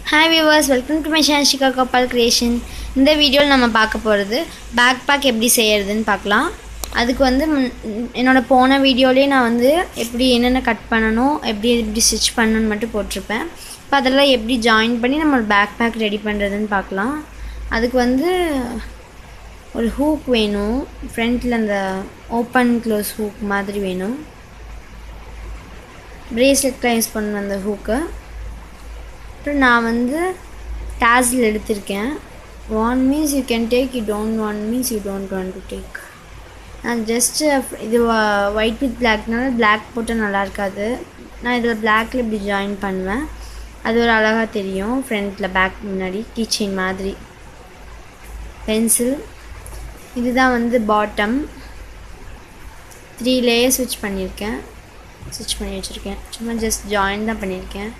hi viewers welcome to my Shanshika Gopal creation இந்த வீடியோவில் நம்ம பார்க்க போகிறது பேக் பேக் எப்படி செய்யறதுன்னு பார்க்கலாம் அதுக்கு வந்து முன்- என்னோட போன வீடியோலேயே நான் வந்து எப்படி என்னென்ன கட் பண்ணணும் எப்படி எப்படி ஸ்டிச் பண்ணணும்னு மட்டும் போட்டிருப்பேன் இப்போ அதெல்லாம் எப்படி ஜாயின் பண்ணி நம்ம பேக் பேக் ரெடி பண்ணுறதுன்னு பார்க்கலாம் அதுக்கு வந்து ஒரு ஹூக் வேணும் ஃப்ரண்ட்டில் அந்த ஓப்பன் க்ளோஸ் ஹூக் மாதிரி வேணும் ப்ரேஸ்லெட்லாம் யூஸ் பண்ணணும் அந்த ஹூக்கு அப்புறம் நான் வந்து டாஸில் எடுத்திருக்கேன் one means you can take you don't one means you don't want to take நான் ஜஸ்ட்டு இது ஒயிட் வித் பிளாக்னால பிளாக் போட்டால் நல்லா இருக்காது நான் இதில் பிளாக்ல இப்படி ஜாயின் பண்ணுவேன் அது ஒரு அழகாக தெரியும் ஃப்ரண்ட்டில் பேக் முன்னாடி கீச்செயின் மாதிரி பென்சில் இதுதான் வந்து பாட்டம் த்ரீ லேயர் ஸ்விட்ச் பண்ணியிருக்கேன் ஸ்விட்ச் பண்ணி வச்சுருக்கேன் சும்மா ஜஸ்ட் ஜாயின் தான் பண்ணியிருக்கேன்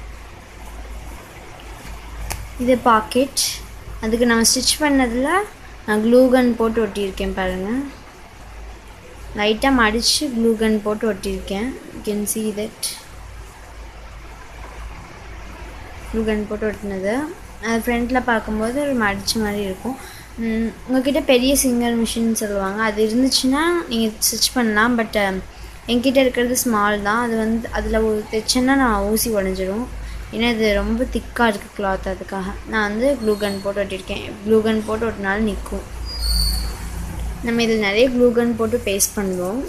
இது பாக்கெட் அதுக்கு நம்ம ஸ்டிச் பண்ணதில் நான் க்ளூகன் போட்டு ஒட்டியிருக்கேன் பாருங்கள் லைட்டாக மடித்து க்ளூகன் போட்டு ஒட்டியிருக்கேன் you can see that glue gun போட்டு ஒட்டினது அது ஃப்ரண்ட்டில் பார்க்கும்போது ஒரு மடிச்ச மாதிரி இருக்கும் ம், உங்ககிட்ட பெரிய சிங்கர் மிஷின் சொல்லுவாங்க அது இருந்துச்சுன்னா நீங்கள் ஸ்டிச் பண்ணலாம் பட் என்கிட்ட இருக்கிறது ஸ்மால் தான் அது வந்து அதில் தைச்சேன்னா நான் ஊசி உடஞ்சிரும் ஏன்னா இது ரொம்ப திக்காக இருக்குது கிளாத் அதுக்காக நான் வந்து க்ளூகன் போட்டு ஒட்டியிருக்கேன் க்ளூகன் போட்டு ஒட்டினாலும் நிற்கும் நம்ம இதில் நிறைய க்ளூகன் போட்டு பேஸ்ட் பண்ணுவோம்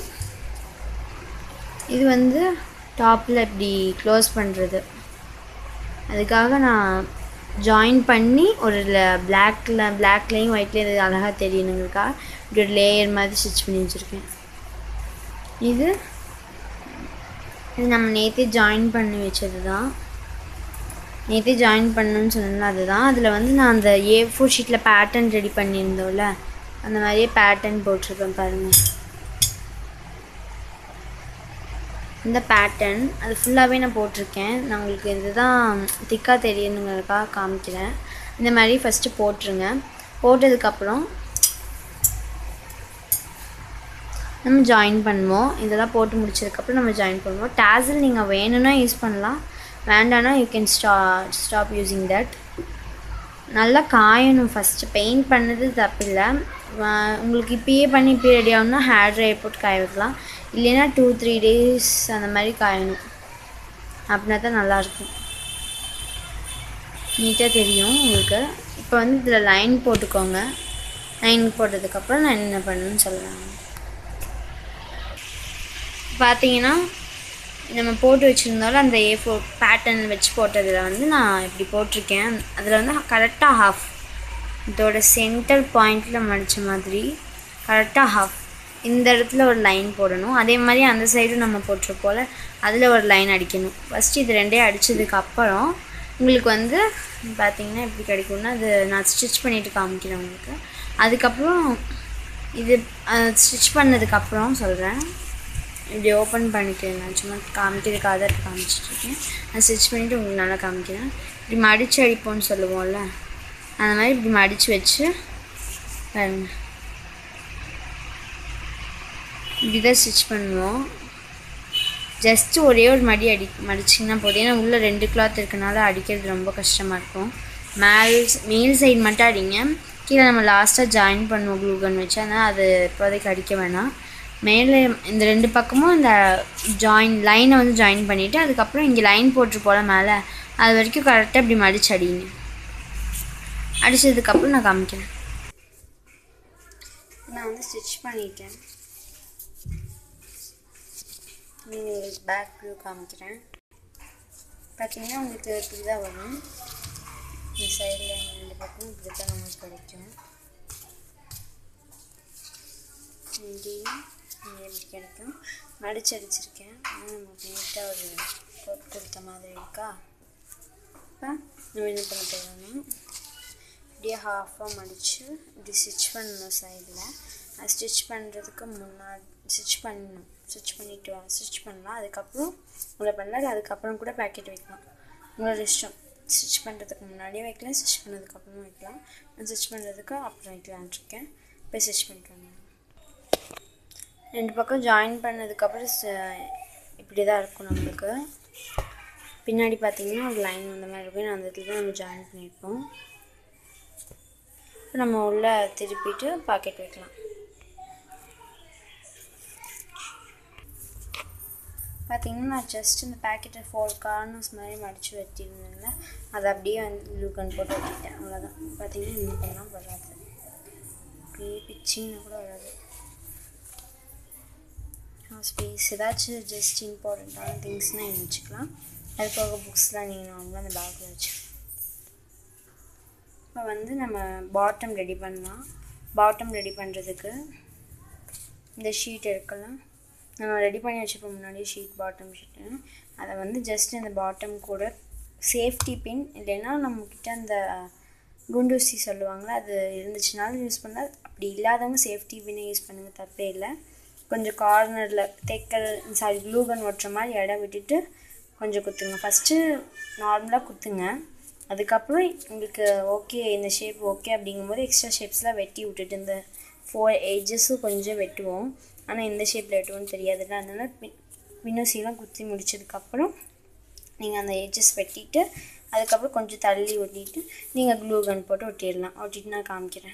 இது வந்து டாப்பில் இப்படி க்ளோஸ் பண்ணுறது அதுக்காக நான் ஜாயின் பண்ணி ஒரு பிளாக்ல பிளாக்லேயும் ஒயிட்லேயும் இது அழகாக தெரியணுங்கிறதுக்காக இப்படி ஒரு லேயர் மாதிரி ஸ்டிச் பண்ணி வச்சுருக்கேன் இது இது நம்ம நேற்றே ஜாயின் பண்ணி வச்சது தான் நேற்றே ஜாயின் பண்ணணும்னு சொன்னேன்ல அதுதான் அதில் வந்து நான் அந்த ஏ ஃபோர் ஷீட்டில் பேட்டர்ன் ரெடி பண்ணியிருந்தோம்ல அந்த மாதிரியே பேட்டர்ன் போட்டிருப்பேன் பாருங்கள் இந்த பேட்டர்ன் அது ஃபுல்லாகவே நான் போட்டிருக்கேன் நான் உங்களுக்கு இதுதான் திக்காக தெரியணுங்கிறதுக்காக காமிக்கிறேன் இந்த மாதிரி ஃபஸ்ட்டு போட்டுருங்க போட்டதுக்கப்புறம் நம்ம ஜாயின் பண்ணுவோம் இதெல்லாம் போட்டு முடிச்சதுக்கப்புறம் நம்ம ஜாயின் பண்ணுவோம் டேசல் நீங்கள் வேணும்னா யூஸ் பண்ணலாம் வேண்டாம்னா you can sta stop using that நல்லா காயணும் ஃபஸ்ட்டு பெயிண்ட் பண்ணது தப்பில்லை வா- உங்களுக்கு இப்பயே பண்ணி இப்பயே ரெடி ஆகணும்னா ஹேர் ட்ரை போட்டு காய வைக்கலாம் இல்லைன்னா டூ த்ரீ டேஸ் அந்த மாதிரி காயணும் அப்படின்னா தான் நல்லாயிருக்கும் நீட்டாக தெரியும் உங்களுக்கு இப்போ வந்து இதில் லைன் போட்டுக்கோங்க லைன் போட்டதுக்கப்புறம் நான் என்ன பண்ணணும்னு சொல்லுவேன் பார்த்தீங்கன்னா நம்ம போட்டு வச்சுருந்தாலும் அந்த ஏ ஃபோர் பேட்டர்ன் வச்சு போட்டதில் வந்து நான் இப்படி போட்டிருக்கேன் அதில் வந்து கரெக்டாக ஹாஃப் இதோட சென்டர் பாயிண்டில் மடித்த மாதிரி கரெக்டாக ஹாஃப் இந்த இடத்துல ஒரு லைன் போடணும் அதே மாதிரி அந்த சைடும் நம்ம போட்டிருப்போல அதில் ஒரு லைன் அடிக்கணும் ஃபஸ்ட்டு இது ரெண்டே அடித்ததுக்கு அப்புறம் உங்களுக்கு வந்து பார்த்தீங்கன்னா எப்படி கிடைக்கும்னா அது நான் ஸ்டிச் பண்ணிட்டு காமிக்கிறேன் உங்களுக்கு அதுக்கப்புறம் இது ஸ்டிச் பண்ணதுக்கப்புறம் சொல்கிறேன் இப்படி ஓப்பன் பண்ணிக்கிறேன் நான் சும்மா காமிக்கிறதுக்காக தான் இப்போ காமிச்சிட்ருக்கேன் நான் ஸ்டிச் பண்ணிவிட்டு உங்களுக்கு நல்லா காமிக்கிறேன் இப்படி மடித்து அடிப்போம்னு சொல்லுவோம்ல அந்த மாதிரி இப்படி மடித்து வச்சு பாருங்க இப்படி தான் ஸ்டிச் பண்ணுவோம் ஜஸ்ட்டு ஒரே ஒரு மடி அடி மடிச்சிங்கன்னா போதும் ஏன்னா உள்ளே ரெண்டு கிளாத் இருக்கனால அடிக்கிறது ரொம்ப கஷ்டமாக இருக்கும் மேல் மேல் சைடு மட்டும் அடிங்க கீழே நம்ம லாஸ்ட்டாக ஜாயின் பண்ணுவோம் க்ளூகன் வச்சு அதனால் அது இப்போதைக்கு அடிக்க வேணாம் மேலே இந்த ரெண்டு பக்கமும் இந்த ஜாயின் லைனை வந்து ஜாயின் பண்ணிவிட்டு அதுக்கப்புறம் இங்கே லைன் போட்டு போல மேலே அது வரைக்கும் கரெக்டாக இப்படி மடிச்சு அடிங்க அடித்ததுக்கப்புறம் நான் காமிக்கிறேன் நான் வந்து ஸ்டிச் பண்ணிட்டேன் உங்களுக்கு பேக் வியூ காமிக்கிறேன் பார்த்தீங்கன்னா உங்களுக்கு இப்படி தான் வரும் இந்த சைடில் ரெண்டு பக்கம் இப்படி தான் நமக்கு கிடைக்கும் இங்கேயும் இங்கே இப்படி கிடைக்கும் மடிச்சு அடிச்சிருக்கேன் ஆனால் நமக்கு நீட்டாக ஒரு போட்டு கொடுத்த மாதிரி இருக்கா இப்போ நம்ம என்ன பண்ண போகிறோம்னா இப்படியே ஹாஃபாக மடித்து இப்படி ஸ்டிச் பண்ணணும் சைடில் அது ஸ்டிச் பண்ணுறதுக்கு முன்னாடி ஸ்டிச் பண்ணணும் ஸ்டிச் பண்ணிட்டு வா ஸ்டிச் பண்ணலாம் அதுக்கப்புறம் உங்களை பண்ணல அதுக்கப்புறம் கூட பேக்கெட் வைக்கலாம் உங்களோட இஷ்டம் ஸ்டிச் பண்ணுறதுக்கு முன்னாடியே வைக்கலாம் ஸ்டிச் பண்ணதுக்கப்புறமும் வைக்கலாம் நான் ஸ்டிச் பண்ணுறதுக்கு அப்புறம் வைக்கலான்ட்டு இருக்கேன் இப்போ ஸ்டிச் பண்ணிட்டு வந்தேன் ரெண்டு பக்கம் ஜாயின் பண்ணதுக்கப்புறம் ச- இப்படி தான் இருக்கும் நம்மளுக்கு பின்னாடி பார்த்தீங்கன்னா ஒரு லைன் வந்த மாதிரி இருக்கும் நான் அந்த இடத்துல தான் நம்ம ஜாயின் பண்ணியிருப்போம் இப்போ நம்ம உள்ளே திருப்பிட்டு பாக்கெட் வைக்கலாம் பார்த்தீங்கன்னா நான் ஜஸ்ட் இந்த பேக்கெட்டை ஃபோர் கார்னர்ஸ் மாதிரி மடித்து வெட்டியிருந்தேன்ல அதை அப்படியே வந்து லூக்கன் போட்டு வெட்டிட்டேன் அவ்வளோதான் பார்த்தீங்கன்னா இன்னும் பண்ணால் வராது அப்படியே பிச்சிங்கன்னா கூட வராது ஸ்பேஸ் ஏதாச்சும் ஜஸ்ட் இம்பார்ட்டண்ட்டான திங்ஸ்னால் நீங்கள் வச்சுக்கலாம் அது போக புக்ஸ்லாம் நீங்கள் நார்மலாக அந்த பேக்கில் வச்சுக்கலாம் இப்போ வந்து நம்ம பாட்டம் ரெடி பண்ணலாம் பாட்டம் ரெடி பண்ணுறதுக்கு இந்த ஷீட் இருக்கலாம் நம்ம ரெடி பண்ணி வச்சுப்போம் முன்னாடி ஷீட் பாட்டம் ஷீட்டு அதை வந்து ஜஸ்ட் இந்த பாட்டம் கூட சேஃப்டி பின் இல்லைன்னா நம்மக்கிட்ட அந்த குண்டூசி சொல்லுவாங்களே அது இருந்துச்சுனாலும் யூஸ் பண்ணலாம் அப்படி இல்லாதவங்க சேஃப்டி பின்னை யூஸ் பண்ணுங்கள் தப்பே இல்லை கொஞ்சம் கார்னரில் தைக்கிற சாரி க்ளூகன் ஒட்டுற மாதிரி இடம் விட்டுட்டு கொஞ்சம் குத்துங்க ஃபஸ்ட்டு நார்மலாக குத்துங்க அதுக்கப்புறம் உங்களுக்கு ஓகே இந்த ஷேப் ஓகே அப்படிங்கும்போது எக்ஸ்ட்ரா ஷேப்ஸ்லாம் வெட்டி விட்டுட்டு இந்த ஃபோர் ஏஜஸும் கொஞ்சம் வெட்டுவோம் ஆனால் எந்த ஷேப்பில் வெட்டுவோம்னு தெரியாதுல்ல அதனால் பின் பின்னூசிலாம் குத்தி முடிச்சதுக்கப்புறம் நீங்கள் அந்த எட்ஜஸ் வெட்டிட்டு அதுக்கப்புறம் கொஞ்சம் தள்ளி ஒட்டிட்டு நீங்கள் க்ளூ கன் போட்டு ஒட்டிடலாம் ஒட்டிட்டு நான் காமிக்கிறேன்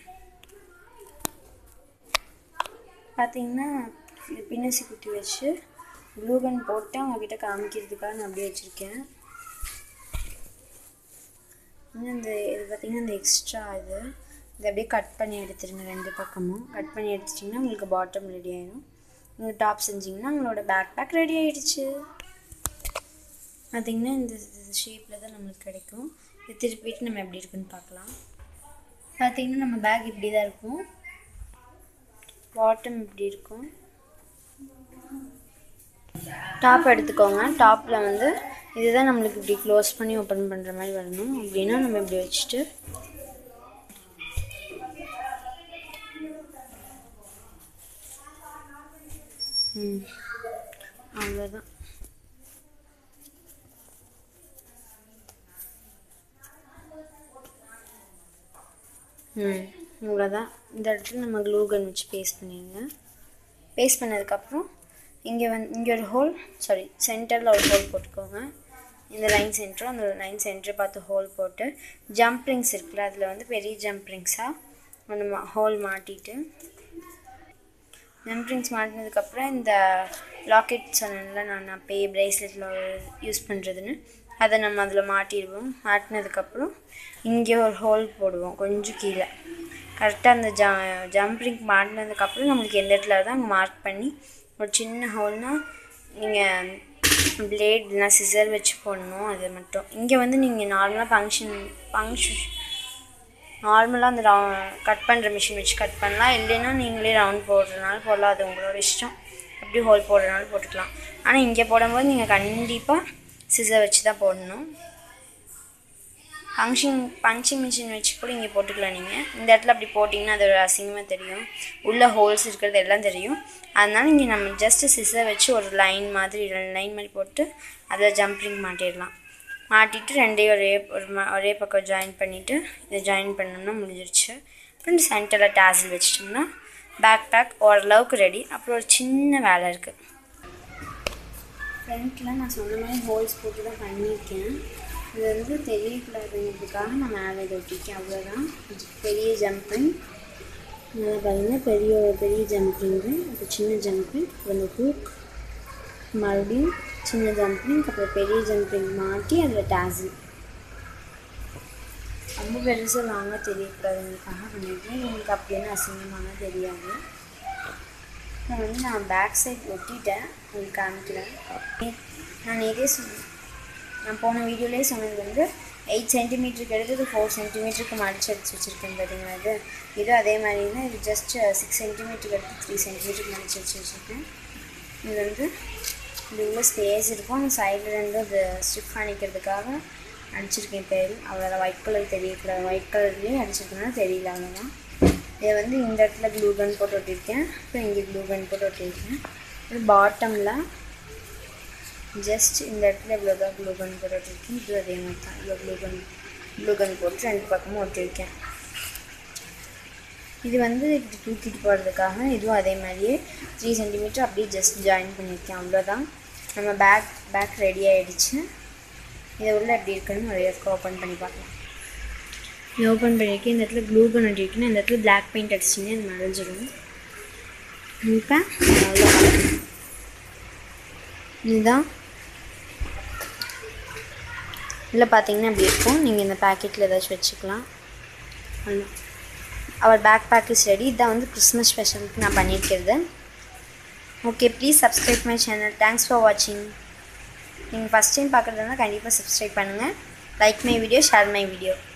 பார்த்தீங்கன்னா பின்னசி குத்தி வச்சு க்ளூ கன் போட்டு அவங்கக்கிட்ட காமிக்கிறதுக்காக நான் அப்படியே வச்சுருக்கேன் இன்னும் இந்த இது பார்த்திங்கன்னா இந்த எக்ஸ்ட்ரா இது இதை அப்படியே கட் பண்ணி எடுத்துருங்க ரெண்டு பக்கமும் கட் பண்ணி எடுத்துட்டிங்கன்னா உங்களுக்கு பாட்டம் ரெடி ஆயிடும் நீங்கள் டாப் செஞ்சிங்கன்னா உங்களோட பேக் பேக் ரெடி ஆகிடுச்சு பார்த்திங்கன்னா இந்த ஷேப்பில் தான் நம்மளுக்கு கிடைக்கும் இது திருப்பிட்டு நம்ம எப்படி இருக்குன்னு பார்க்கலாம் பார்த்திங்கன்னா நம்ம பேக் இப்படி தான் இருக்கும் பாட்டம் இப்படி இருக்கும் டாப் எடுத்துக்கோங்க டாப்பில் வந்து இதுதான் நம்மளுக்கு இப்படி க்ளோஸ் பண்ணி ஓப்பன் பண்ணுற மாதிரி வரணும் அப்படின்னா நம்ம இப்படி வச்சுட்டு ம் அவ்வளோதான் ம் இவ்வளோதான் இந்த இடத்துல நம்ம க்ளூ கன் வச்சு பேஸ்ட் பண்ணிடுங்க பேஸ்ட் பண்ணதுக்கப்புறம் இங்கே வந்து இங்கே ஒரு ஹோல் சாரி சென்டரில் ஒரு ஹோல் போட்டுக்கோங்க இந்த லைன் சென்டரும் அந்த லைன் சென்டரை பார்த்து ஹோல் போட்டு ஜம்ப் ரிங்ஸ் இருக்குல்ல அதில் வந்து பெரிய ஜம்ப் ரிங்ஸாக அந்த மா ஹோல் மாட்டிட்டு ஜம்ப் ரிங்ஸ் மாட்டினதுக்கப்புறம் இந்த லாக்கெட் சொன்னேன்ல நான் அப்பே ப்ரேஸ்லெட்டில் யூஸ் பண்ணுறதுன்னு அதை நம்ம அதில் மாட்டிடுவோம் மாட்டினதுக்கப்புறம் இங்கே ஒரு ஹோல் போடுவோம் கொஞ்சம் கீழே கரெக்டாக அந்த ஜ ஜம்ப் ரிங் மாட்டினதுக்கப்புறம் நம்மளுக்கு எந்த இடத்துல தான் அங்கே மார்க் பண்ணி ஒரு சின்ன ஹோல்னால் நீங்கள் பிளேட் இல்லைனா சிசர் வச்சு போடணும் அது மட்டும் இங்கே வந்து நீங்கள் நார்மலாக ஃபங்க்ஷன் ஃபங்க்ஷன் நார்மலாக அந்த ரவு கட் பண்ணுற மிஷின் வச்சு கட் பண்ணலாம் இல்லைன்னா நீங்களே ரவுண்ட் போடுறதுனால போடலாம் அது உங்களோட இஷ்டம் எப்படி ஹோல் போடுறதுனால போட்டுக்கலாம் ஆனால் இங்கே போடும்போது நீங்கள் கண்டிப்பாக சிசர் வச்சு தான் போடணும் ஃபங்க்ஷன் பஞ்சிங் மிஷின் வச்சு கூட இங்கே போட்டுக்கலாம் நீங்கள் இந்த இடத்துல அப்படி போட்டிங்கன்னா அது ஒரு அசிங்கமாக தெரியும் உள்ளே ஹோல்ஸ் இருக்கிறது எல்லாம் தெரியும் அதனால இங்கே நம்ம ஜஸ்ட்டு சிசர் வச்சு ஒரு லைன் மாதிரி ரெண்டு லைன் மாதிரி போட்டு அதில் ஜம்ப்ரிங் மாட்டிடலாம் மாட்டிட்டு ரெண்டையும் ஒரே ஒரு ம ஒரே பக்கம் ஜாயின் பண்ணிவிட்டு இதை ஜாயின் பண்ணோம்னா முடிஞ்சிருச்சு அப்புறம் சென்டரில் டேசில் வச்சிட்டோம்னா பேக் பேக் ஓரளவுக்கு ரெடி அப்புறம் ஒரு சின்ன வேலை இருக்குது ஃப்ரண்ட்டில் நான் சொன்ன மாதிரி ஹோல்ஸ் போட்டு தான் பண்ணியிருக்கேன் இது வந்து தெரியக்கூடாதுங்கிறதுக்காக நான் மேலே இதை ஒட்டிக்கேன் அவ்வளோதான் பெரிய ஜம்பிங் நல்லா பாருங்கள் பெரிய பெரிய ஜம்பிங்கு அப்புறம் சின்ன ஜம்பிங் அப்புறம் இந்த ஹூக் மறுபடியும் சின்ன ஜம்பிங் அப்புறம் பெரிய ஜம்பிங் மாட்டி அதில் டேசில் ரொம்ப பெருசாக லாங்காக தெரியக்கூடாதுங்கிறதுக்காக பண்ணியிருக்கேன் உங்களுக்கு அப்படின்னு அசிங்கமான தெரியாது நான் வந்து நான் பேக் சைட் ஒட்டிட்டேன் உங்களுக்கு காமிக்கிறேன் நான் இதே சொன்னேன் நான் போன வீடியோலேயே சொன்னது வந்து எயிட் சென்டிமீட்டருக்கு எடுத்தது ஃபோர் சென்டிமீட்டருக்கு மடிச்சு எடுத்து வச்சுருக்கேன் பார்த்தீங்களா இது இது அதே மாதிரி தான் இது ஜஸ்ட் சிக்ஸ் சென்டிமீட்டருக்கு எடுத்து த்ரீ சென்டிமீட்டருக்கு மடிச்சு வச்சு வச்சுருக்கேன் இது வந்து இது உள்ள ஸ்பேஸ் இருக்கும் அந்த சைடில் ரெண்டும் இது ஸ்டிஃப் பண்ணிக்கிறதுக்காக அடிச்சிருக்கேன் பேர் அவ்வளோதான் ஒயிட் கலர் தெரியக்கூடாது ஒயிட் கலர்லேயும் அடிச்சிருக்கனால தெரியல அவ்வளோதான் இதை வந்து இந்த இடத்துல க்ளூ கன் போட்டு ஒட்டியிருக்கேன் அப்புறம் இங்கே க்ளூ கன் போட்டு ஒட்டியிருக்கேன் இது பாட்டமில் ஜஸ்ட் இந்த இடத்துல இவ்வளோ தான் க்ளூ கன் போட்டு ஒட்டியிருக்கேன் இது அதே மாதிரி தான் இவ்வளோ க்ளூ கன் க்ளூ கன் போட்டு ரெண்டு பக்கமும் ஒட்டியிருக்கேன் இது வந்து இப்படி தூக்கிட்டு போகிறதுக்காக இதுவும் அதே மாதிரியே த்ரீ சென்டிமீட்டர் அப்படியே ஜஸ்ட் ஜாயின் பண்ணியிருக்கேன் அவ்வளோதான் நம்ம பேக் பேக் ரெடி ஆகிடுச்சு இதை உள்ள எப்படி இருக்குன்னு ஒரு இடத்துக்கு ஓப்பன் பண்ணி பார்க்கலாம் இது ஓப்பன் பண்ணியிருக்கு இந்த இடத்துல க்ளூ கன் அடிக்குன்னா இந்த இடத்துல பிளாக் பெயிண்ட் அடிச்சிங்கன்னா இது மறைஞ்சிடும் இப்போ அவ்வளோதான் இதுதான் இல்லை பார்த்தீங்கன்னா இப்படி இருக்கும் நீங்கள் இந்த பேக்கெட்டில் ஏதாச்சும் வச்சுக்கலாம் அவ்வளோ our bag bag is ready இதான் வந்து கிறிஸ்மஸ் ஸ்பெஷலுக்கு நான் பண்ணியிருக்கிறது okay please subscribe my channel thanks for வாட்சிங் நீங்கள் ஃபஸ்ட் டைம் பார்க்குறதுனா கண்டிப்பாக சப்ஸ்கிரைப் பண்ணுங்கள் like my video share my video